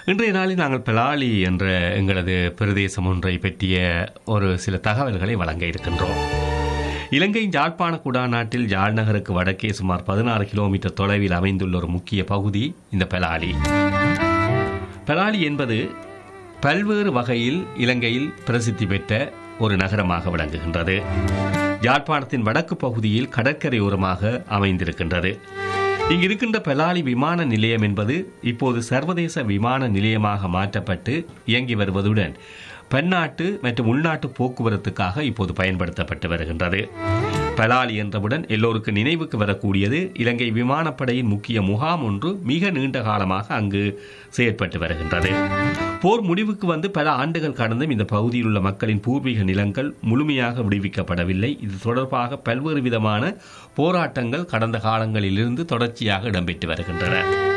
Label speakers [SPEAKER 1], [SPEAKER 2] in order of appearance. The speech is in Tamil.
[SPEAKER 1] இன்றைய நாளில் நாங்கள் பெலாலி என்ற எங்களது பிரதேசம் ஒன்றை பற்றிய ஒரு சில தகவல்களை வழங்க இருக்கின்றோம் இலங்கையின் யாழ்ப்பாண குடாநாட்டில் யாழ் நகருக்கு வடக்கே சுமார் பதினாறு கிலோமீட்டர் தொலைவில் அமைந்துள்ள ஒரு முக்கிய பகுதி இந்த பெலாலி பெலாலி என்பது பல்வேறு வகையில் இலங்கையில் பிரசித்தி பெற்ற ஒரு நகரமாக விளங்குகின்றது யாழ்ப்பாணத்தின் வடக்கு பகுதியில் கடற்கரையோரமாக அமைந்திருக்கின்றது இங்கு இருக்கின்ற பெலாலி விமான நிலையம் என்பது இப்போது சர்வதேச விமான நிலையமாக மாற்றப்பட்டு இயங்கி வருவதுடன் பன்னாட்டு மற்றும் உள்நாட்டு போக்குவரத்துக்காக இப்போது பயன்படுத்தப்பட்டு வருகின்றது பலாலி என்றவுடன் எல்லோருக்கு நினைவுக்கு வரக்கூடியது இலங்கை விமானப்படையின் முக்கிய முகாம் ஒன்று மிக நீண்ட காலமாக அங்கு செயற்பட்டு வருகின்றது போர் முடிவுக்கு வந்து பல ஆண்டுகள் கடந்தும் இந்த பகுதியில் உள்ள மக்களின் பூர்வீக நிலங்கள் முழுமையாக விடுவிக்கப்படவில்லை இது தொடர்பாக பல்வேறு விதமான போராட்டங்கள் கடந்த காலங்களிலிருந்து தொடர்ச்சியாக இடம்பெற்று வருகின்றன